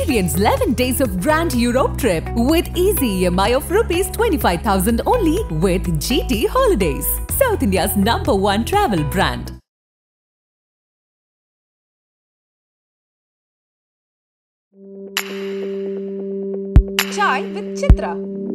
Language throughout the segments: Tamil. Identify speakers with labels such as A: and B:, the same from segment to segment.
A: Experience 11 days of Grand Europe trip with easy EMI of rupees 25,000 only with GT Holidays, South India's number one travel brand.
B: Chai with Chitra.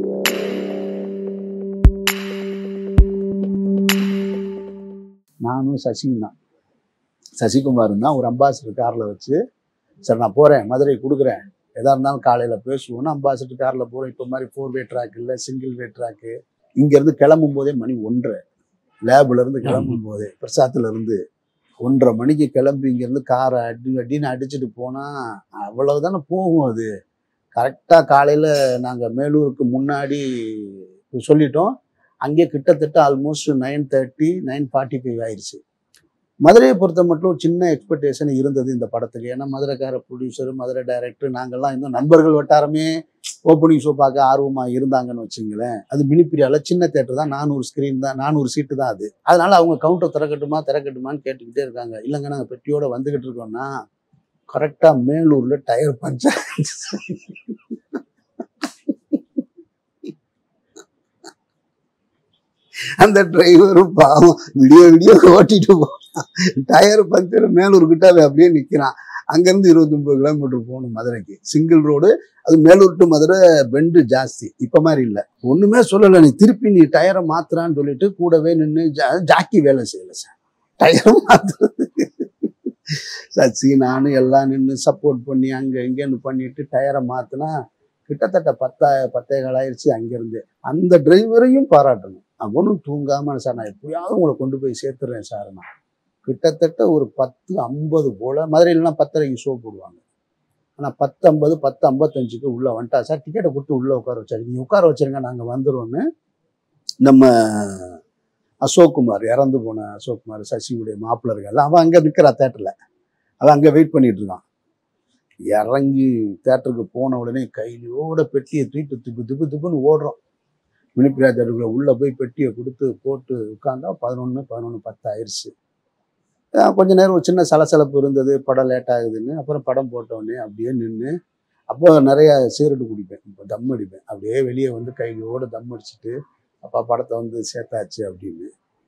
C: நானும் சசியும் தான் சசிகுமாரும் தான் ஒரு அம்பாசிடர் காரில் வச்சு சரி நான் போகிறேன் மதுரை கொடுக்குறேன் எதாக இருந்தாலும் காலையில் பேசுவோன்னு அம்பாசிடர் காரில் போகிறோம் இப்போ மாதிரி ஃபோர் வே ட்ராக் இல்லை சிங்கிள் வே ட்ராக்கு இங்கேருந்து கிளம்பும் போதே மணி ஒன்றரை லேப்லேருந்து கிளம்பும் போதே பிரசாத்துலேருந்து ஒன்றரை மணிக்கு கிளம்பி இங்கேருந்து காரை அடி அடின்னு அடிச்சுட்டு போனால் அவ்வளவுதானே போகும் அது கரெக்டாக காலையில் நாங்கள் மேலூருக்கு முன்னாடி சொல்லிட்டோம் அங்கே கிட்டத்தட்ட almost nine thirty nine forty five ஆயிடுச்சு மதுரையை பொறுத்த மட்டும் ஒரு சின்ன எக்ஸ்பெக்டேஷன் இருந்தது இந்த படத்துக்கு ஏன்னா மதுரைக்கார ப்ரொடியூசர் மதுரை டைரக்டர் நாங்கள்லாம் இன்னும் நண்பர்கள் வட்டாரமே ஓப்பனிங் ஷோ பார்க்க ஆர்வமாக இருந்தாங்கன்னு வச்சுங்களேன் அது மினிப்பிரியால சின்ன தேட்டர் தான் நானூறு ஸ்க்ரீன் தான் நானூறு சீட்டு தான் அது அதனால அவங்க கவுண்டர் திறக்கட்டுமா திறக்கட்டுமான்னு கேட்டுக்கிட்டே இருக்காங்க இல்லைங்க நாங்கள் பெட்டியோட வந்துகிட்டு இருக்கோம்னா கரெக்டாக மேலூரில் டயர் பஞ்சர் அந்த டிரைவரும் பாவம் விடிய விடிய ஓட்டிட்டு போனான் டயர் பஞ்சர் மேலூர் கிட்ட அவன் அப்படியே நிற்கிறான் அங்கேருந்து இருபத்தொம்பது கிலோமீட்டர் போகணும் மதுரைக்கு சிங்கிள் ரோடு அது மேலூர் டு மதுரை பெண்டு ஜாஸ்தி இப்போ மாதிரி இல்லை ஒன்றுமே சொல்லலை நீ திருப்பி நீ டயரை மாத்துறான்னு சொல்லிட்டு கூடவே நின்று ஜாக்கி வேலை செய்யலை சார் டயரை மாத்துறதுக்கு சச்சி நானும் எல்லாம் நின்று சப்போர்ட் பண்ணி அங்கே இங்கேன்னு பண்ணிட்டு டயரை மாற்றினா கிட்டத்தட்ட பத்தா பத்தேகால் ஆயிடுச்சு அங்கேருந்து அந்த டிரைவரையும் பாராட்டணும் அவனும் தூங்காம சார் நான் எப்படியாவது உங்களை கொண்டு போய் சேர்த்துறேன் சார் நான் கிட்டத்தட்ட ஒரு பத்து ஐம்பது போல மதுரையிலலாம் பத்தரைக்கு ஷோ போடுவாங்க ஆனால் பத்து ஐம்பது பத்து ஐம்பத்தஞ்சுக்கு உள்ளே வந்துட்டா சார் டிக்கெட்டை கொடுத்து உள்ளே உட்கார வச்சாரு நீங்கள் உட்கார வச்சிருங்க நாங்கள் வந்துடுவோன்னு நம்ம அசோக் குமார் இறந்து போன அசோக் குமார் சசியுடைய மாப்பிள்ளை இருக்கால அவன் அங்கே நிற்கிறா தேட்டரில் அவன் அங்கே வெயிட் பண்ணிட்டு இருக்கான் இறங்கி தேட்டருக்கு போன உடனே கையிலோட பெட்டியை தூக்கிட்டு துப்பு துப்பு துப்புன்னு ஓடுறோம் மினிப்பிரியா தேட்டருக்குள்ள உள்ளே போய் பெட்டியை கொடுத்து போட்டு உட்காந்தா பதினொன்று பதினொன்று பத்து ஆயிடுச்சு அஹ் கொஞ்ச நேரம் ஒரு சின்ன சலசலப்பு இருந்தது படம் லேட் ஆகுதுன்னு அப்புறம் படம் போட்டோடனே அப்படியே நின்று அப்போ நிறைய சிகரெட்டு குடிப்பேன் இப்போ தம் அடிப்பேன் அப்படியே வெளியே வந்து கையோட தம் அடிச்சுட்டு அப்பா படத்தை வந்து சேர்த்தாச்சு அப்படின்னு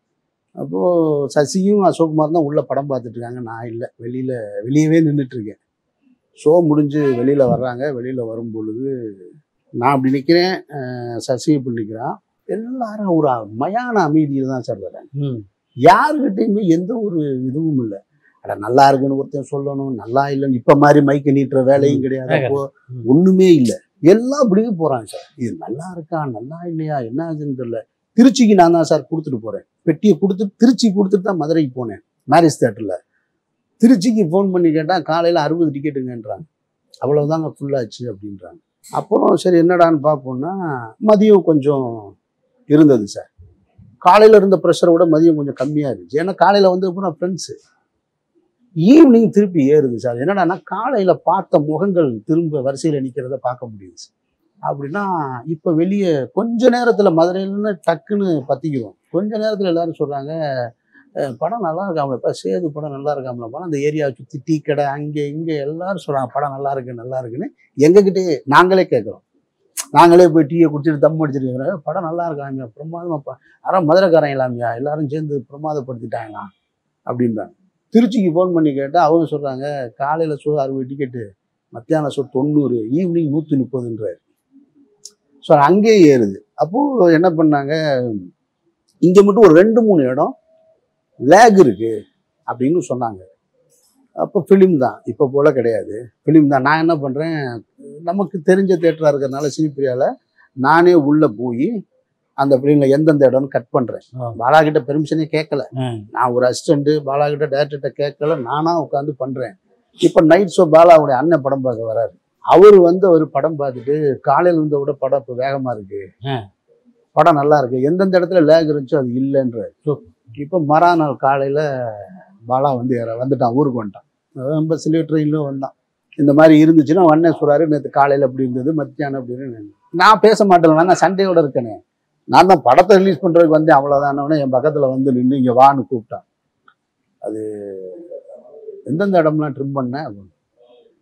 C: அப்போது சசியும் அசோக்குமார் தான் உள்ளே படம் பார்த்துட்டு இருக்காங்க நான் இல்லை வெளியில் வெளியவே நின்றுட்டு இருக்கேன் ஷோ முடிஞ்சு வெளியில் வர்றாங்க வெளியில் வரும் பொழுது நான் அப்படி நிற்கிறேன் சசி இப்படி நிற்கிறான் எல்லாரும் ஒரு மயான அமைதியில் தான் சார் வர்றாங்க யாருக்கிட்டையுமே எந்த ஒரு இதுவும் இல்லை அட நல்லா இருக்குன்னு ஒருத்தன் சொல்லணும் நல்லா இல்லைன்னு இப்போ மாதிரி மைக்க நீட்டுற வேலையும் கிடையாது அப்போ ஒன்றுமே இல்லை எல்லாம் அப்படியே போகிறாங்க சார் இது நல்லா இருக்கா நல்லா இல்லையா என்ன ஆகுதுன்னு தெரியல திருச்சிக்கு நான் தான் சார் கொடுத்துட்டு போகிறேன் பெட்டியை கொடுத்துட்டு திருச்சி கொடுத்துட்டு தான் மதுரைக்கு போனேன் மேரேஜ் தேட்டரில் திருச்சிக்கு ஃபோன் பண்ணி கேட்டால் காலையில் அறுபது டிக்கெட்டுங்கன்றாங்க அவ்வளோதாங்க ஃபுல்லாச்சு அப்படின்றாங்க அப்புறம் சரி என்னடான்னு பார்ப்போம்னா மதியம் கொஞ்சம் இருந்தது சார் காலையில் இருந்த ப்ரெஷரை விட மதியம் கொஞ்சம் கம்மியாக இருந்துச்சு ஏன்னா காலையில் வந்து அப்புறம் ஃப்ரெண்ட்ஸு ஈவினிங் திருப்பி ஏறுது சார் என்னடான்னா காலையில் பார்த்த முகங்கள் திரும்ப வரிசையில் நிற்கிறத பார்க்க முடியுது சார் அப்படின்னா இப்போ வெளியே கொஞ்ச நேரத்தில் மதுரையிலன்னு டக்குன்னு பற்றிக்கிறோம் கொஞ்ச நேரத்தில் எல்லாரும் சொல்கிறாங்க படம் நல்லா இருக்காமலப்பா சேது படம் நல்லா இருக்காமலப்பா அந்த ஏரியாவை சுற்றி டீ கடை அங்கே இங்கே எல்லாரும் சொல்கிறாங்க படம் நல்லா இருக்கு நல்லா இருக்குன்னு எங்ககிட்டயே நாங்களே கேட்குறோம் நாங்களே போய் டீயை குடிச்சிட்டு தம் அடிச்சிருக்கிறோம் படம் நல்லா இருக்காங்க பிரமாதமாப்பா யாரும் மதுரைக்காரன் இல்லாமையா எல்லாரும் சேர்ந்து பிரமாதப்படுத்திட்டாங்களா அப்படின்றாங்க திருச்சிக்கு ஃபோன் பண்ணி கேட்டால் அவங்க சொல்கிறாங்க காலையில் ஷோ அறுபது டிக்கெட்டு மத்தியானம் ஷோ தொண்ணூறு ஈவினிங் நூற்றி முப்பதுன்றாரு ஸோ அங்கேயே ஏறுது அப்போது என்ன பண்ணாங்க இங்கே மட்டும் ஒரு ரெண்டு மூணு இடம் லேக் இருக்கு அப்படின்னு சொன்னாங்க அப்போ ஃபிலிம் தான் இப்போ போல கிடையாது ஃபிலிம் தான் நான் என்ன பண்ணுறேன் நமக்கு தெரிஞ்ச தேட்டராக இருக்கிறதுனால சினிப்பிரியாவில் நானே உள்ளே போய் அந்த ஃபிலிமில் எந்தெந்த இடம்னு கட் பண்ணுறேன் பாலா கிட்ட பெர்மிஷனே கேட்கல நான் ஒரு அசிஸ்டண்ட்டு பாலா கிட்ட டேரக்டர்கிட்ட கேட்கல நானாக உட்காந்து பண்ணுறேன் இப்போ நைட் ஷோ பாலாவுடைய அண்ணன் படம் பார்க்க வராரு அவர் வந்து அவர் படம் பார்த்துட்டு காலையில் இருந்த விட படம் இப்போ வேகமாக இருக்கு படம் நல்லா இருக்கு எந்தெந்த இடத்துல லேக் இருந்துச்சோ அது இல்லைன்ற இப்போ மறாநாள் காலையில் பாலா வந்து ஏற- வந்துட்டான் ஊருக்கு வந்துட்டான் ரொம்ப சில ட்ரெயினிலும் வந்தான் இந்த மாதிரி இருந்துச்சுன்னா வண்ணே சொல்றாரு நேற்று காலையில் அப்படி இருந்தது மத்தியானம் அப்படின்னு நான் பேச மாட்டேன் நான் சண்டையோட இருக்கனே நான் தான் படத்தை ரிலீஸ் பண்ணுறதுக்கு வந்தேன் அவ்வளோதானவனே என் பக்கத்தில் வந்து நின்று இங்கே வான்னு கூப்பிட்டான் அது எந்தெந்த இடம்லாம் ட்ரிம் பண்ணேன் அப்படின்னு.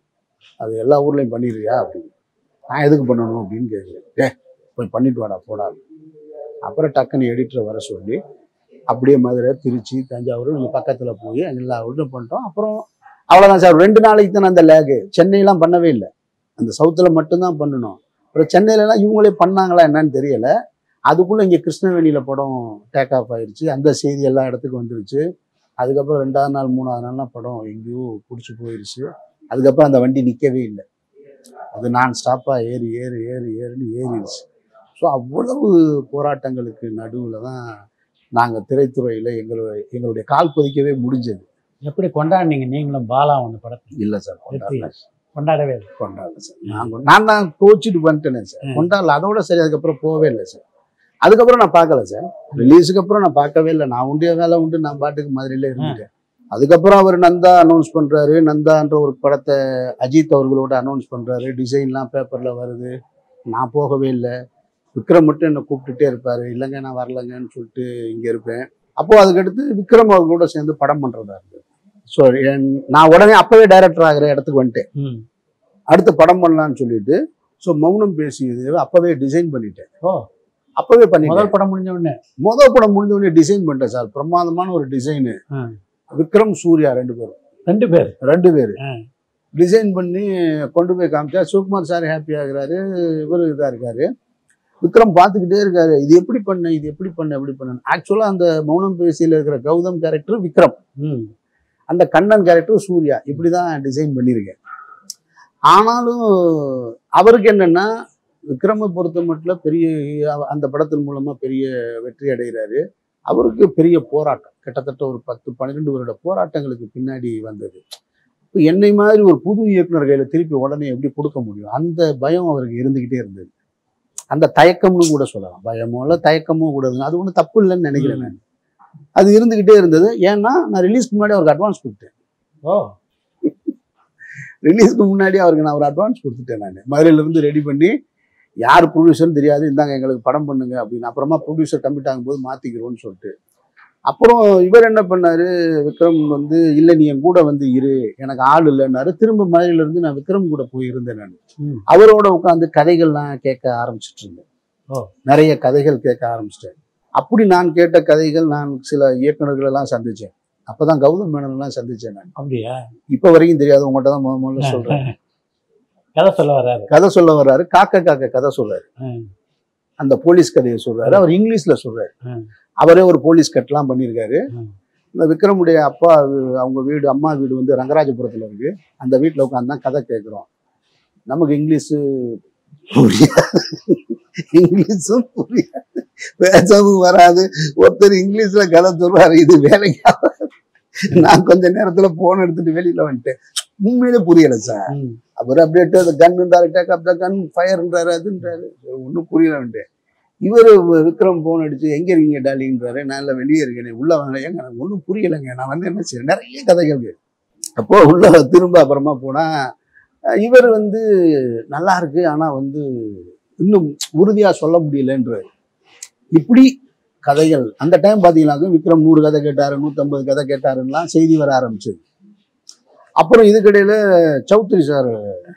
C: அது எல்லா ஊர்லேயும் பண்ணிடுறியா அப்படின்னு நான் எதுக்கு பண்ணணும் அப்படின்னு கேட்குறேன் டே போய் பண்ணிட்டு வாடா போடா அப்புறம் டக்குன்னு எடிட்டரை வர சொல்லி அப்படியே மதுரை திருச்சி தஞ்சாவூர் இங்கே பக்கத்தில் போய் எல்லா ஊரும் பண்ணிட்டோம் அப்புறம் அவ்வளோதான் சார் ரெண்டு நாளைக்கு தானே அந்த லேகு சென்னையெல்லாம் பண்ணவே இல்லை அந்த சவுத்தில் மட்டும்தான் பண்ணணும் அப்புறம் சென்னையிலலாம் இவங்களே பண்ணாங்களா என்னன்னு தெரியல அதுக்குள்ளே இங்கே கிருஷ்ணவேணியில் படம் டேக் ஆஃப் ஆயிடுச்சு அந்த செய்தி எல்லா இடத்துக்கும் வந்துருச்சு அதுக்கப்புறம் ரெண்டாவது நாள் மூணாவது நாள்லாம் படம் எங்கேயோ பிடிச்சி போயிடுச்சு அதுக்கப்புறம் அந்த வண்டி நிற்கவே இல்லை அது நான் ஸ்டாப்பாக ஏறி ஏறி ஏறி ஏறின்னு ஏறிடுச்சு ஸோ அவ்வளவு போராட்டங்களுக்கு நடுவில் தான் நாங்கள் திரைத்துறையில் எங்களுடைய எங்களுடைய கால் பதிக்கவே முடிஞ்சது
D: எப்படி கொண்டாடினீங்க நீங்களும் பாலா ஒன்று படத்தை
C: இல்லை சார் கொண்டாடல
D: கொண்டாடவே இல்லை
C: கொண்டாடல சார் நான் கொ- நான் தான் கோச்சிட்டு வந்துட்டேனே சார்
D: ம்.
C: கொண்டாடல அதோட சரி அதுக்கப்புறம் போகவே இல்லை சார் அதுக்கப்புறம் நான் பார்க்கல சார் ரிலீஸுக்கு அப்புறம் நான் பார்க்கவே இல்லை நான் உண்டு என் வேலை உண்டு நான் பாட்டுக்கு மதுரையில இருந்துட்டேன் அதுக்கப்புறம் அவர் நந்தா அனௌன்ஸ் பண்றாரு நந்தான்ற ஒரு படத்தை அஜித் அவர்களோட அனௌன்ஸ் பண்றாரு டிசைன்லாம் பேப்பர்ல வருது நான் போகவே இல்லை விக்ரம் மட்டும் என்னை கூப்பிட்டுட்டே இருப்பாரு இல்லைங்க நான் வரலங்கன்னு சொல்லிட்டு இங்க இருப்பேன் அப்போ அதுக்கடுத்து விக்ரம் அவர்களோட சேர்ந்து படம் பண்றதா இருந்தது ஸோ நான் உடனே அப்பவே டைரக்டர் ஆகிற இடத்துக்கு வந்துட்டேன்
D: ம்
C: அடுத்து படம் பண்ணலாம்னு சொல்லிட்டு ஸோ மௌனம் பேசியது அப்பவே டிசைன் பண்ணிட்டேன்
D: ஓ
C: அப்பவே பண்ணிட்டேன்
D: முதல் படம் முடிஞ்ச உடனே
C: முதல் படம் முடிஞ்ச உடனே டிசைன் பண்ணிட்டேன் சார் பிரமாதமான ஒரு டிசைனு
D: ஆ.
C: விக்ரம் சூர்யா ரெண்டு பேரும்
D: ரெண்டு பேர்
C: ரெண்டு பேர்
D: ஆ.
C: டிசைன் பண்ணி கொண்டு போய் காமிச்சா சிவகுமார் சார் ஹாப்பி ஆகுறாரு இவர் இதாக இருக்காரு விக்ரம் பார்த்துக்கிட்டே இருக்காரு இது எப்படி பண்ண இது எப்படி பண்ண எப்படி பண்ண ஆக்சுவலாக அந்த மௌனம் பேசியில் இருக்கிற கௌதம் கேரக்டர் விக்ரம்
D: ம்
C: அந்த கண்ணன் கேரக்டர் சூர்யா இப்படி தான் டிசைன் பண்ணியிருக்கேன் ஆனாலும் அவருக்கு என்னன்னா விக்ரமை பொறுத்த மட்டும் பெரிய அவ- அந்த படத்தின் மூலமா பெரிய வெற்றி அடைகிறாரு அவருக்கு பெரிய போராட்டம் கிட்டத்தட்ட ஒரு பத்து பன்னிரெண்டு வருட போராட்டங்களுக்கு பின்னாடி வந்தது இப்போ என்னை மாதிரி ஒரு புது இயக்குனர் கையில திருப்பி உடனே எப்படி கொடுக்க முடியும் அந்த பயம் அவருக்கு இருந்துகிட்டே இருந்தது அந்த தயக்கம்னு கூட சொல்லலாம் பயமோ இல்லை தயக்கமோ கூட இருந்தது அது ஒன்றும் தப்பு இல்லைன்னு நினைக்கிறேன் நான் அது இருந்துகிட்டே இருந்தது ஏன்னா நான் ரிலீஸ்க்கு முன்னாடி அவருக்கு அட்வான்ஸ் கொடுத்தேன்
D: ஓ
C: ரிலீஸ்க்கு முன்னாடி அவருக்கு நான் ஒரு அட்வான்ஸ் கொடுத்துட்டேன் நான் மதுரையில இருந்து ரெடி பண்ணி யார் ப்ரொடியூசர்னு தெரியாது இந்தாங்க எங்களுக்கு படம் பண்ணுங்க அப்படின்னு அப்புறமா ப்ரொடியூசர் கமிட் ஆகும்போது மாத்திக்கிறோம்னு சொல்லிட்டு அப்புறம் இவர் என்ன பண்ணாரு விக்ரம் வந்து இல்லை நீ என் கூட வந்து இரு எனக்கு ஆள் இல்லைன்னாரு திரும்ப மதுரையில இருந்து நான் விக்ரம் கூட போய் இருந்தேன் நான்
D: ம்.
C: அவரோட உட்காந்து கதைகள்லாம் கேட்க ஆரம்பிச்சிட்டு இருந்தேன்
D: ஓ.
C: நிறைய கதைகள் கேட்க ஆரம்பிச்சிட்டேன் அப்படி நான் கேட்ட கதைகள் நான் சில இயக்குனர்கள் எல்லாம் சந்திச்சேன் அப்பதான் கௌதம் மேனன் எல்லாம் சந்திச்சேன் நான்
D: அப்படியா
C: இப்ப வரைக்கும் தெரியாது உங்கள்கிட்ட தான் முத முதல்ல சொல்றேன்
D: கதை சொல்ல வராரு
C: கதை சொல்ல வர்றாரு காக்க காக்க கதை சொல்றாரு
D: ம்.
C: அந்த போலீஸ் கதையை சொல்றாரு அவர் இங்கிலீஷ்ல சொல்றாரு
D: ம்.
C: அவரே ஒரு போலீஸ் கட்லாம் பண்ணியிருக்காரு
D: ம்.
C: இந்த விக்ரமுடைய அப்பா வி- அவங்க வீடு அம்மா வீடு வந்து ரங்கராஜபுரத்துல இருக்கு அந்த வீட்டில் உட்காந்து தான் கதை கேட்குறோம் நமக்கு இங்கிலீஷு புரியாது இங்கிலீஷும் புரியாது பேசவும் வராது ஒருத்தர் இங்கிலீஷ்ல கதை சொல்றாரு இது வேலைக்கு ஆகாது. நான் கொஞ்ச நேரத்துல போன் எடுத்துட்டு வெளியில வந்துட்டேன் உண்மையிலே புரியல சார்
D: ம்.
C: அவர் அப்படியே த கன்னுன்றாரு டேக் அப் த கன் ஃபயர்ன்றாரு அதுன்றாரு ஒன்றும் புரியலன்ட்டு இவர் விக்ரம் போன் அடிச்சு எங்க இருக்கீங்க டாலின்றாரு நான் இல்லை வெளியே இருக்கேன் உள்ள வாங்க ஏங்க எனக்கு ஒன்றும் புரியலைங்க நான் வந்து என்ன செய்யறேன் நிறைய கதைகள் இருக்கு. அப்போ உள்ள திரும்ப அப்புறமா போனா அஹ், இவர் வந்து நல்லா இருக்கு ஆனா வந்து இன்னும் உறுதியா சொல்ல முடியலன்றாரு இப்படி கதைகள் அந்த டைம் பார்த்தீங்கன்னாக்க விக்ரம் நூறு கதை கேட்டாரு நூற்றம்பது கதை கேட்டாருலாம் செய்தி வர ஆரம்பிச்சது அப்புறம் இதுக்கிடையில சௌத்ரி சார்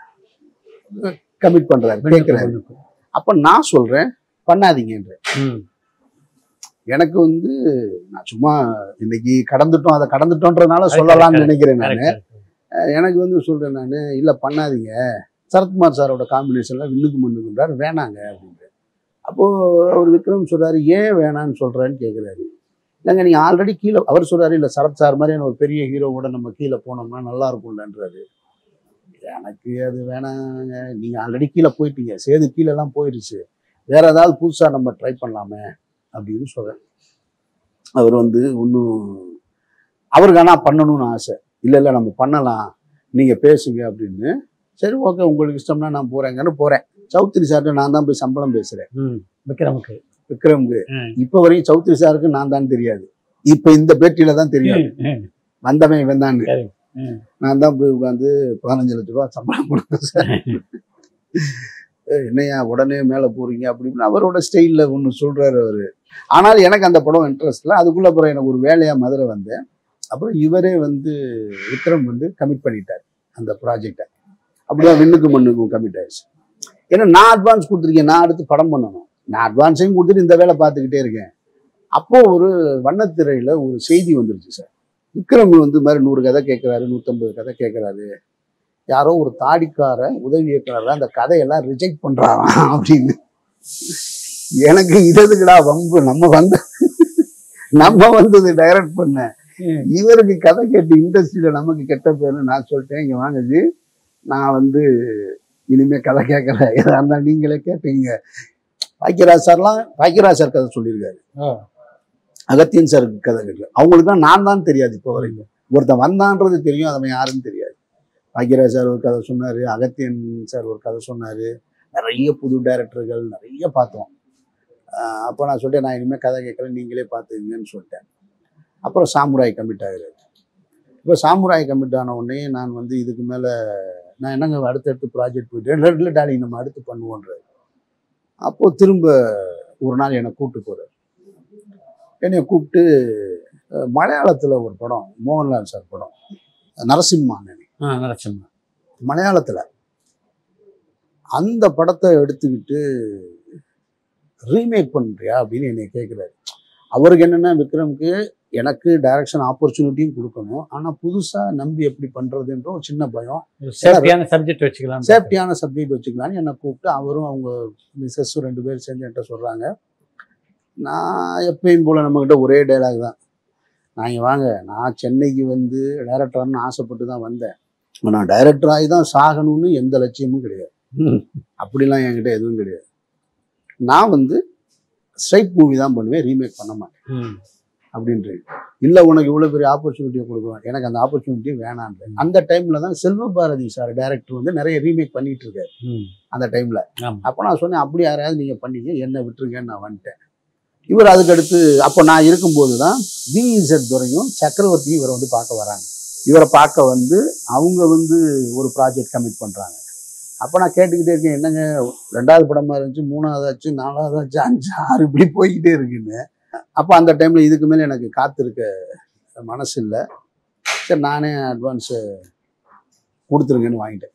C: கமிட் பண்றாரு கேட்கிறாரு அப்ப நான் சொல்றேன் பண்ணாதீங்கன்ற
D: ம்.
C: எனக்கு வந்து நான் சும்மா இன்னைக்கு கடந்துட்டோம் அதை கடந்துட்டோன்றதுனால சொல்லலாம்னு நினைக்கிறேன் நான்
D: correct, correct.
C: எனக்கு வந்து சொல்றேன் நான் இல்ல பண்ணாதீங்க சரத்குமார் சாரோட காம்பினேஷன்ல விண்ணுக்கு மண்ணுக்குன்றாரு வேணாங்க அப்படின்ட்டு அப்போ அவர் விக்ரம் சொல்றாரு ஏன் வேணான்னு சொல்றேன்னு கேட்குறாரு இல்லைங்க நீங்க ஆல்ரெடி கீழே அவர் சொல்றாரு இல்ல சரத் சார் மாதிரியான ஒரு பெரிய ஹீரோ கூட நம்ம கீழே போனோம்னா நல்லா இருக்கும்லன்றாரு எனக்கு அது வேணாங்க நீங்க ஆல்ரெடி கீழே போயிட்டீங்க சேது கீழே எல்லாம் போயிடுச்சு வேற ஏதாவது புதுசா நம்ம ட்ரை பண்ணலாமே அப்படின்னு சொல்றேன் அவர் வந்து ஒன்றும் அவருக்கு ஆனால் பண்ணணும்னு ஆசை இல்லை இல்லை நம்ம பண்ணலாம் நீங்க பேசுங்க அப்படின்னு சரி ஓகே உங்களுக்கு இஷ்டம்னா நான் போறேங்கன்னு போறேன் சௌத்ரி சார்கிட்ட நான் தான் போய் சம்பளம் பேசுறேன்
D: ம். விக்ரமுக்கு
C: விக்ரமுக்கு
D: ம்.
C: இப்போ வரைக்கும் சௌத்ரி சாருக்கு நான் தான் தெரியாது இப்போ இந்த பேட்டியில தான் தெரியும்
D: ம்.
C: வந்தவன் இவன் தான்
D: சரி. ம்.
C: நான் தான் போய் உட்காந்து பதினஞ்சு லட்ச ரூபா சம்பளம் கொடுத்தேன் சார் ஏய், என்னய்யா உடனே மேலே போறீங்க அப்படின்னு அவரோட ஸ்டைலில் ஒன்று சொல்றாரு அவரு ஆனால் எனக்கு அந்த படம் இன்ட்ரெஸ்ட் இல்லை அதுக்குள்ள அப்புறம் எனக்கு ஒரு வேலையா மதுரை வந்தேன் அப்புறம் இவரே வந்து விக்ரம் வந்து கமிட் பண்ணிட்டார் அந்த ப்ராஜெக்டை அப்படியே விண்ணுக்கு மண்ணுக்கும் கமிட் ஆயிடுச்சு ஏன்னா நான் அட்வான்ஸ் கொடுத்துருக்கேன் நான் அடுத்து படம் பண்ணணும் நான் அட்வான்ஸையும் கொடுத்துட்டு இந்த வேலை பார்த்துக்கிட்டே இருக்கேன் அப்போ ஒரு வண்ணத்திரையில ஒரு செய்தி வந்துருச்சு சார் விக்ரம் வந்து இந்த மாதிரி நூறு கதை கேட்குறாரு நூற்றம்பது கதை கேட்குறாரு யாரோ ஒரு தாடிக்கார உதவி இயக்குனர் அந்த கதையெல்லாம் ரிஜெக்ட் பண்றாராம் அப்படின்னு எனக்கு இததுக்குடா வம்பு நம்ம வந்த நம்ம வந்தது டைரக்ட் பண்ண
D: ம்.
C: இவருக்கு கதை கேட்டு இண்டஸ்ட்ரியில நமக்கு கெட்ட பேருன்னு நான் சொல்லிட்டேன் இங்க வாங்க ஜி நான் வந்து இனிமே கதை கேட்கல எதா இருந்தாலும் நீங்களே கேட்டீங்க பாக்கியராஜ் சார்லாம் பாக்கியராஜ் சார் கதை சொல்லியிருக்காரு
D: ஓ.
C: அகத்தியன் சாருக்கு கதை கேட்கல அவங்களுக்குலாம் நான் தான் தெரியாது இப்போ வரைக்கும் ஒருத்தன் வந்தான்றது தெரியும் அவன் யாருன்னு தெரியாது பாக்கியராஜ் சார் ஒரு கதை சொன்னாரு அகத்தியன் சார் ஒரு கதை சொன்னாரு நிறைய புது டைரக்டர்கள் நிறைய பார்த்தோம் ஆஹ் அப்போ நான் சொல்லிட்டேன் நான் இனிமேல் கதை கேட்கல நீங்களே பார்த்துக்கங்கன்னு சொல்லிட்டேன் அப்புறம் சாமுராய் கமிட் ஆகுறாரு இப்போ சாமுராய் கமிட் ஆன உடனே நான் வந்து இதுக்கு மேலே நான் என்னங்க அடுத்தடுத்து ப்ராஜெக்ட் போயிட்டு ரெண்டு டாலிங் நம்ம அடுத்து பண்ணுவோன்றாரு அப்போ திரும்ப ஒரு நாள் என்னை கூப்பிட்டு போறாரு என்னை கூப்பிட்டு அஹ், மலையாளத்துல ஒரு படம் மோகன்லால் சார் படம் நரசிம்மா
D: ஆ நரசிம்மா
C: மலையாளத்துல அந்த படத்தை எடுத்துக்கிட்டு ரீமேக் பண்றியா அப்படின்னு என்னை கேட்குறாரு அவருக்கு என்னன்னா விக்ரம்க்கு எனக்கு டைரக்ஷன் ஆப்பர்ச்சுனிட்டியும் கொடுக்கணும் ஆனா புதுசா நம்பி எப்படி பண்றதுன்ற ஒரு சின்ன பயம்
D: சேஃப்டியான சப்ஜெக்ட் வச்சுக்கலாம்
C: சேஃப்டியான சப்ஜெக்ட் வச்சுக்கலான்னு என்னை கூப்பிட்டு அவரும் அவங்க மிஸ்ஸஸும் ரெண்டு பேரும் சேர்ந்து என்கிட்ட சொல்கிறாங்க நான் எப்பயும் போல் நம்மக்கிட்ட ஒரே டைலாக் தான் நான் இங்க வாங்க நான் சென்னைக்கு வந்து டைரக்டர்னு ஆசைப்பட்டு தான் வந்தேன் நான் டைரக்டர் ஆகி தான் சாகணும்னு எந்த லட்சியமும் கிடையாது
D: ம்.
C: அப்படிலாம் என்கிட்ட எதுவும் கிடையாது நான் வந்து ஸ்ட்ரைட் மூவி தான் பண்ணுவேன் ரீமேக் பண்ண மாட்டேன்
D: ம்.
C: அப்படின்றது இல்லை உனக்கு இவ்வளோ பெரிய ஆப்பர்ச்சுனிட்டியை கொடுக்குவேன் எனக்கு அந்த ஆப்பர்ச்சுனிட்டி வேணான்ற அந்த டைமில் தான் செல்வ பாரதி சார் டைரக்டர் வந்து நிறைய ரீமேக் பண்ணிட்டு இருக்காரு
D: ம்.
C: அந்த டைமில்
D: ஆமா.
C: அப்போ நான் சொன்னேன் அப்படி யாரையாவது நீங்கள் பண்ணீங்க என்ன விட்டுருங்கன்னு நான் வந்துட்டேன் இவர் அதுக்கடுத்து அப்போ நான் இருக்கும்போது தான் விஇசட் துறையும் சக்கரவர்த்தியும் இவரை வந்து பார்க்க வராங்க இவரை பார்க்க வந்து அவங்க வந்து ஒரு ப்ராஜெக்ட் கமிட் பண்ணுறாங்க அப்போ நான் கேட்டுக்கிட்டே இருக்கேன் என்னங்க ரெண்டாவது படமா இருந்துச்சு மூணாவது ஆச்சு நாலாவது ஆச்சு அஞ்சு ஆறு இப்படி போய்கிட்டே இருக்குன்னு அப்போ அந்த டைமில் இதுக்கு மேலே எனக்கு காத்திருக்க மனசு இல்லை சரி நானே அட்வான்ஸு கொடுத்துருங்கன்னு வாங்கிட்டேன்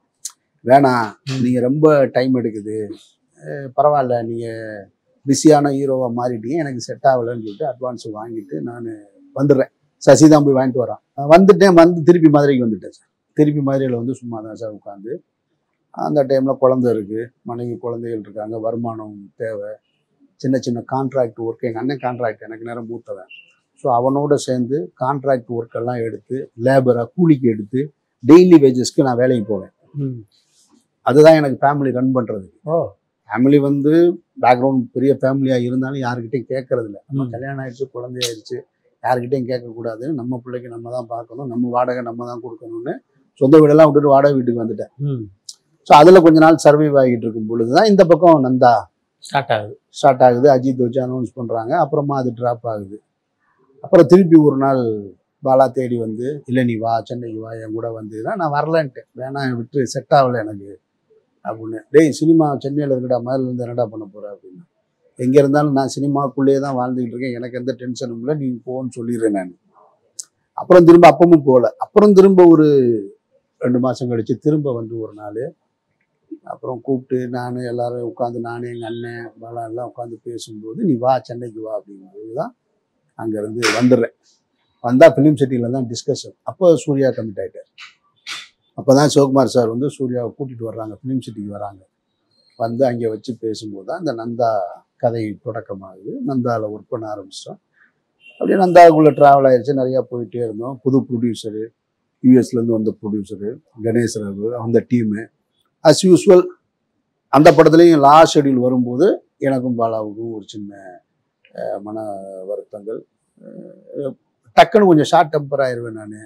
C: வேணாம் நீங்கள் ரொம்ப டைம் எடுக்குது அஹ் பரவாயில்ல நீங்கள் பிஸியான ஹீரோவாக மாறிட்டீங்க எனக்கு செட் ஆகலைன்னு சொல்லிட்டு அட்வான்ஸ் வாங்கிட்டு நான் வந்துடுறேன் சசி தான் போய் வாங்கிட்டு வரான் நான் வந்துட்டேன் வந்து திருப்பி மதுரைக்கு வந்துட்டேன் சார் திருப்பி மதுரையில் வந்து சும்மா தான் சார் உட்காந்து அந்த டைமில் குழந்தை இருக்குது மனைவி குழந்தைகள் இருக்காங்க வருமானம் தேவை சின்ன சின்ன கான்ட்ராக்ட் ஒர்க் எங்கள் அண்ணன் கான்ட்ராக்ட் எனக்கு நேரம் மூத்தவன் ஸோ அவனோட சேர்ந்து கான்ட்ராக்ட் ஒர்க் எல்லாம் எடுத்து லேபராக கூலிக்கு எடுத்து டெய்லி வேஜஸ்க்கு நான் வேலைக்கு போவேன்
D: ம்.
C: அதுதான் எனக்கு ஃபேமிலி ரன் பண்ணுறது
D: ஓ
C: ஃபேமிலி வந்து பேக்ரவுண்ட் பெரிய ஃபேமிலியாக இருந்தாலும் யாருக்கிட்டையும் கேட்கறது இல்ல நம்ம
D: ம்.
C: கல்யாணம் ஆயிடுச்சு குழந்தையாயிடுச்சு யாருக்கிட்டையும் கேட்கக்கூடாது நம்ம பிள்ளைக்கு நம்ம தான் பார்க்கணும் நம்ம வாடகை நம்ம தான் கொடுக்கணும்னு சொந்த வீடெல்லாம் விட்டுட்டு வாடகை வீட்டுக்கு வந்துட்டேன்
D: ம்
C: ஸோ அதில் கொஞ்ச நாள் சர்வைவ் ஆகிட்டு இருக்கும் பொழுது தான் இந்த பக்கம் நந்தா
D: ஸ்டார்ட் ஆகுது
C: ஸ்டார்ட் ஆகுது அஜித் வச்சு அனௌன்ஸ் பண்ணுறாங்க அப்புறமா அது ட்ராப் ஆகுது அப்புறம் திருப்பி ஒரு நாள் பாலா தேடி வந்து இல்லை நீ வா சென்னைக்கு வா என் கூட வந்ததுன்னா நான் வரலன்ட்டேன் வேணாம் விட்டு செட் ஆகலை எனக்கு அப்படின்னு டேய் சினிமா சென்னையில் இருக்கடா முதல்ல இருந்து என்னடா பண்ண போகிற அப்படின்னு எங்கே இருந்தாலும் நான் சினிமாக்குள்ளேயே தான் வாழ்ந்துகிட்டு இருக்கேன் எனக்கு எந்த டென்ஷனும் இல்லை நீ போன்னு சொல்லிடுறேன் நான் அப்புறம் திரும்ப அப்பவும் போகல அப்புறம் திரும்ப ஒரு ரெண்டு மாதம் கழிச்சு திரும்ப வந்து ஒரு நாள் அப்புறம் கூப்பிட்டு நான் எல்லாரும் உட்காந்து நான் எங்கள் அண்ணன் பாலா எல்லாம் உட்காந்து பேசும்போது நீ வா சென்னைக்கு வா அப்படிங்கும்போது தான் அங்கேருந்து வந்துடுறேன் வந்தால் ஃபிலிம் சிட்டியில் தான் டிஸ்கஷன் அப்போ சூர்யா கமிட் ஆகிட்டார் அப்போ தான் சிவகுமார் சார் வந்து சூர்யாவை கூட்டிகிட்டு வர்றாங்க ஃபிலிம் சிட்டிக்கு வராங்க வந்து அங்கே வச்சு பேசும்போது தான் இந்த நந்தா கதை தொடக்கமாகுது நந்தாவில் ஒர்க் பண்ண ஆரம்பிச்சிட்டோம் அப்படியே நந்தாவுக்குள்ளே ட்ராவல் ஆயிடுச்சு நிறையா போயிட்டே இருந்தோம் புது ப்ரொடியூசரு யூஎஸ்லேருந்து வந்த ப்ரொடியூசரு கணேஷ் ரகு அந்த டீமு அஸ் யூஸ்வல் அந்த படத்துலையும் லாஸ்ட் ஷெடியூல் வரும்போது எனக்கும் பாலாவுக்கும் ஒரு சின்ன அஹ், மன வருத்தங்கள் அஹ், டக்குன்னு கொஞ்சம் ஷார்ட் டெம்பர் ஆயிடுவேன் நான்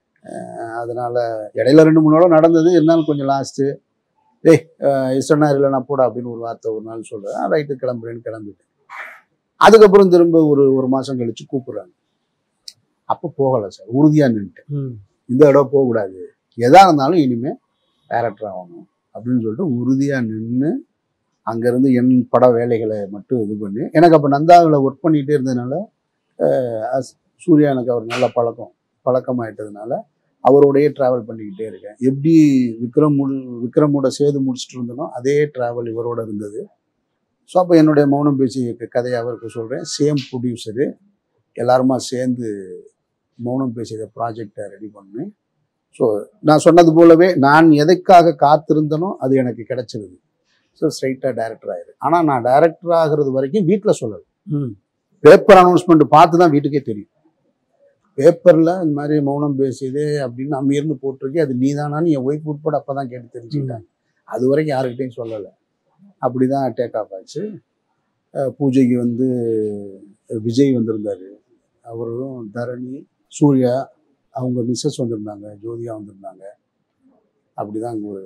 C: அதனால் இடையில ரெண்டு மூணு நாளும் நடந்தது இருந்தாலும் கொஞ்சம் லாஸ்ட்டு டேய் இஷ்டம்னா இல்லை நான் போடா அப்படின்னு ஒரு வார்த்தை ஒரு நாள் சொல்கிறேன் ரைட்டு கிளம்புறேன்னு கிளம்பிட்டேன் அதுக்கப்புறம் திரும்ப ஒரு ஒரு மாதம் கழிச்சு கூப்பிட்றாங்க அப்போ போகலை சார் உறுதியாக நின்றுட்டேன்
D: ம்
C: இந்த இடம் போகக்கூடாது எதா இருந்தாலும் இனிமேல் டேரக்டர் ஆகணும் அப்படின்னு சொல்லிட்டு உறுதியாக நின்று அங்கேருந்து என் பட வேலைகளை மட்டும் இது பண்ணி எனக்கு அப்போ நந்தாவில் ஒர்க் பண்ணிகிட்டே இருந்ததுனால அஹ், அஸ்- சூர்யா எனக்கு அவர் நல்ல பழக்கம் பழக்கமாயிட்டதுனால அவரோடயே ட்ராவல் பண்ணிக்கிட்டே இருக்கேன் எப்படி விக்ரம் முல் விக்ரமோட சேது முடிச்சுட்டு இருந்தனோ அதே ட்ராவல் இவரோட இருந்தது ஸோ அப்போ என்னுடைய மௌனம் பேசி கதையை அவருக்கு சொல்கிறேன் சேம் ப்ரொடியூசரு எல்லாருமா சேர்ந்து மௌனம் பேசிய ப்ராஜெக்டை ரெடி பண்ணேன் ஸோ நான் சொன்னது போலவே நான் எதைக்காக காத்திருந்தனோ அது எனக்கு கிடைச்சிருது ஸோ ஸ்ட்ரைட்டாக டைரக்டர் ஆயிரு ஆனால் நான் டைரக்டர் ஆகிறது வரைக்கும் வீட்டில் சொல்லலை
D: ம்
C: பேப்பர் அனௌன்ஸ்மெண்ட் பார்த்து தான் வீட்டுக்கே தெரியும் பேப்பரில் இந்த மாதிரி மௌனம் பேசியது அப்படின்னு அம்மீர்னு போட்டிருக்கு அது நீ தானான்னு என் ஒய்ஃப் உட்பட அப்போ தான் கேட்டு தெரிஞ்சுக்கிட்டாங்க அது வரைக்கும் யாருக்கிட்டையும் சொல்லலை அப்படி தான் டேக் ஆஃப் ஆச்சு அஹ் பூஜைக்கு வந்து விஜய் வந்திருந்தார் அவரும் தரணி சூர்யா அவங்க மிஸ்ஸஸ் வந்திருந்தாங்க ஜோதியா வந்திருந்தாங்க அப்படி தான் அங்கே ஒரு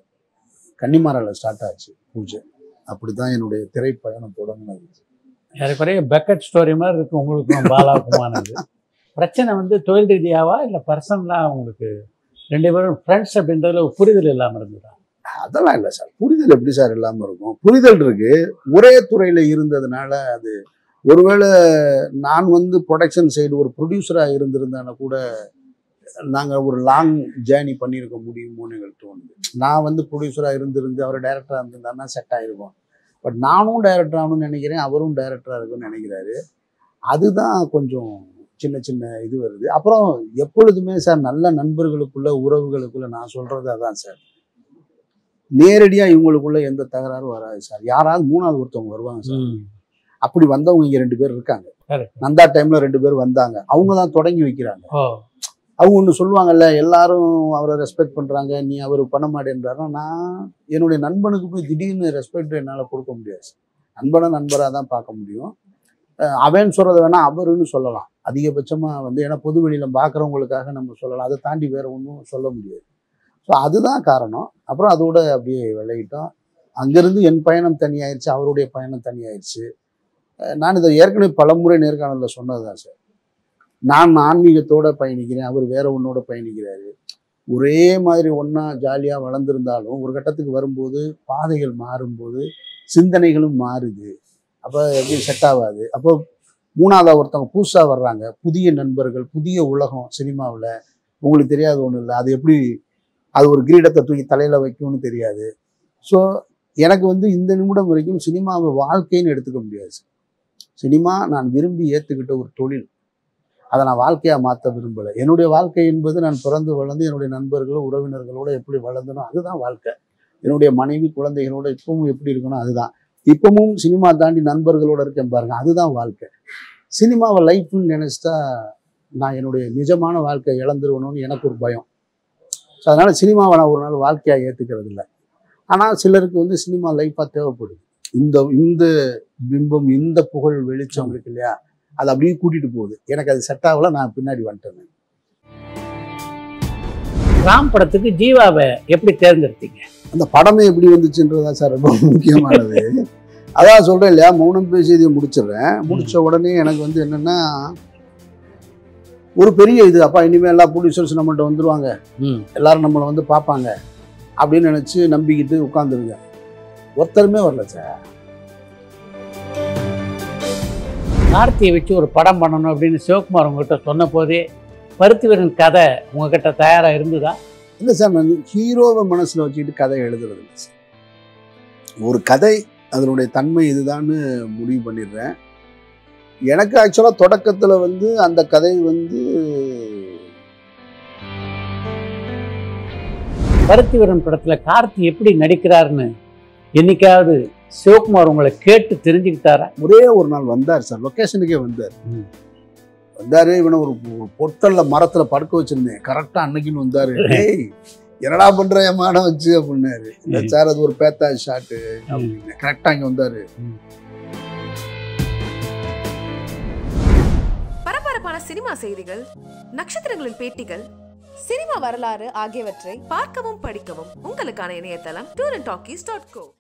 C: கன்னிமாரால ஸ்டார்ட் ஆச்சு பூஜை அப்படி தான் என்னுடைய திரைப்பயணம் தொடங்கினது
D: ஏறக்குறைய பெக்கட் ஸ்டோரி மாதிரி இருக்கு உங்களுக்கும் பாலாவுக்குமானது பிரச்சனை வந்து தொழில் ரீதியாவா இல்லை பர்சனலாக உங்களுக்கு ரெண்டு பேரும் ஃப்ரெண்ட்ஸ் அப்படின்றதுல ஒரு புரிதல் இல்லாமல் இருந்ததா
C: அதெல்லாம் இல்லை சார் புரிதல் எப்படி சார் இல்லாமல் இருக்கும் புரிதல் இருக்கு ஒரே துறையில் இருந்ததுனால அது ஒருவேளை நான் வந்து ப்ரொடக்ஷன் சைடு ஒரு ப்ரொடியூசராக இருந்திருந்தானா கூட நாங்கள் ஒரு லாங் ஜேர்னி பண்ணியிருக்க முடியுமோன்னு எங்களுக்கு தோணுது நான் வந்து ப்ரொடியூசராக இருந்திருந்து அவர் டைரக்டராக இருந்திருந்தாருன்னா செட் ஆகிருக்கும் பட் நானும் டைரக்டர் ஆகணும்னு நினைக்கிறேன் அவரும் டைரக்டராக இருக்குன்னு நினைக்கிறாரு அதுதான் கொஞ்சம் சின்ன சின்ன இது வருது அப்புறம் எப்பொழுதுமே சார் நல்ல நண்பர்களுக்குள்ள உறவுகளுக்குள்ள நான் சொல்றது அதான் சார் நேரடியாக இவங்களுக்குள்ள எந்த தகராறும் வராது சார் யாராவது மூணாவது ஒருத்தவங்க வருவாங்க சார் அப்படி வந்தவங்க இங்க ரெண்டு பேர் இருக்காங்க
D: Correct.
C: நந்தா டைம்ல ரெண்டு பேர் வந்தாங்க அவங்க தான் தொடங்கி வைக்கிறாங்க
D: ஓ
C: அவங்க ஒன்று சொல்லுவாங்கல்ல எல்லாரும் அவரை ரெஸ்பெக்ட் பண்றாங்க நீ அவர் பண்ண மாட்டேன்றாருன்னா நான் என்னுடைய நண்பனுக்கு போய் திடீர்னு ரெஸ்பெக்ட் என்னால் கொடுக்க முடியாது சார். நண்பனை நண்பராக தான் பார்க்க முடியும் அஹ் அவன் சொல்றதை வேணா அவருன்னு சொல்லலாம் அதிகபட்சமா வந்து ஏன்னா பொது வெளியில பார்க்குறவங்களுக்காக நம்ம சொல்லலாம் அதை தாண்டி வேற ஒன்றும் சொல்ல முடியாது ஸோ அதுதான் காரணம் அப்புறம் அதோட அப்படியே விளையிட்டோம் அங்கேருந்து என் பயணம் தனியாயிருச்சு அவருடைய பயணம் தனியாயிருச்சு அஹ் நான் இதை ஏற்கனவே பலமுறை நேர்காணலில் சொன்னதுதான் சார் நான் ஆன்மீகத்தோட பயணிக்கிறேன் அவர் வேற ஒன்னோட பயணிக்கிறாரு ஒரே மாதிரி ஒன்றா ஜாலியாக வளர்ந்துருந்தாலும் ஒரு கட்டத்துக்கு வரும்போது பாதைகள் மாறும்போது சிந்தனைகளும் மாறுது அப்போ எப்படி செட் ஆகாது அப்போ மூணாவதாக ஒருத்தவங்க புதுசாக வர்றாங்க புதிய நண்பர்கள் புதிய உலகம் சினிமாவில் உங்களுக்கு தெரியாத ஒன்றும் இல்லை அது எப்படி அது ஒரு கிரீடத்தை தூக்கி தலையில் வைக்கும்னு தெரியாது ஸோ எனக்கு வந்து இந்த நிமிடம் வரைக்கும் சினிமாவை வாழ்க்கைன்னு எடுத்துக்க முடியாது சார். சினிமா நான் விரும்பி ஏற்றுக்கிட்ட ஒரு தொழில் அதை நான் வாழ்க்கையாக மாற்ற விரும்பலை என்னுடைய வாழ்க்கை என்பது நான் பிறந்து வளர்ந்து என்னுடைய நண்பர்கள் உறவினர்களோட எப்படி வளர்ந்தனோ அதுதான் வாழ்க்கை என்னுடைய மனைவி குழந்தைகளோட இப்பவும் எப்படி இருக்கணும் அதுதான் இப்பவும் சினிமா தாண்டி நண்பர்களோட இருக்கேன் பாருங்க அதுதான் வாழ்க்கை சினிமாவை லைஃப்னு நினைச்சிட்டா நான் என்னுடைய நிஜமான வாழ்க்கை இழந்துருவணும்னு எனக்கு ஒரு பயம் ஸோ அதனால சினிமாவை நான் ஒரு நாள் வாழ்க்கையாக ஏற்றுக்கிறது இல்லை ஆனால் சிலருக்கு வந்து சினிமா லைஃபாக தேவைப்படுது இந்த இந்த பிம்பம் இந்த புகழ் வெளிச்சம் இருக்கு இல்லையா அது அப்படியே கூட்டிட்டு போகுது எனக்கு அது செட் ஆகல நான் பின்னாடி வந்துட்டேன்
D: ராம் படத்துக்கு ஜீவாவை எப்படி தேர்ந்தெடுத்தீங்க
C: அந்த படமே எப்படி வந்துச்சுன்றதா சார் ரொம்ப முக்கியமானது அதான் சொல்றேன் இல்லையா மௌனம் பேசியதை முடிச்சிடுறேன் முடிச்ச உடனே எனக்கு வந்து என்னன்னா ஒரு பெரிய இது அப்பா இனிமேல் எல்லா ப்ரொடியூசர்ஸ் நம்மள்ட்ட வந்துருவாங்க
D: ம்
C: எல்லாரும் நம்மளை வந்து பார்ப்பாங்க அப்படின்னு நினச்சி நம்பிக்கிட்டு உட்காந்துருங்க ஒருத்தருமே வரல சார்
D: கார்த்தியை வச்சு ஒரு படம் பண்ணணும் அப்படின்னு சிவகுமார் உங்ககிட்ட சொன்ன போதே பருத்திவீரன் கதை உங்ககிட்ட தயாரா இருந்ததா
C: இல்லை சார் நான் ஹீரோவை மனசில் வச்சுக்கிட்டு கதை எழுதுறது இல்லை சார் ஒரு கதை அதனுடைய தன்மை இதுதான்னு முடிவு பண்ணிடுறேன் எனக்கு ஆக்சுவலாக தொடக்கத்தில் வந்து அந்த கதை வந்து
D: பருத்திவீரன் படத்துல கார்த்தி எப்படி நடிக்கிறாருன்னு என்னைக்காவது சிவகுமார் உங்களை கேட்டு தெரிஞ்சுக்கிட்டாரா
C: ஒரே ஒரு நாள் வந்தார் சார் லொக்கேஷனுக்கே வந்தார்
D: ம்.
C: வந்தாரு இவனை ஒரு ஒரு பொட்டல்ல மரத்துல படுக்க வச்சிருந்தேன் கரெக்டா அன்னைக்குன்னு வந்தாரு டேய் என்னடா பண்ற என் மாடம் வச்சு அப்படின்னாரு இல்ல
D: ம்.
C: சார் அது ஒரு பேத்தா ஷாட்டு அப்படின்னு கரெக்டா இங்க வந்தாரு
B: பரபரப்பான சினிமா செய்திகள் நட்சத்திரங்களின் பேட்டிகள்
E: சினிமா வரலாறு ஆகியவற்றை
B: பார்க்கவும் படிக்கவும் உங்களுக்கான இணையதளம் tour and talkies dot go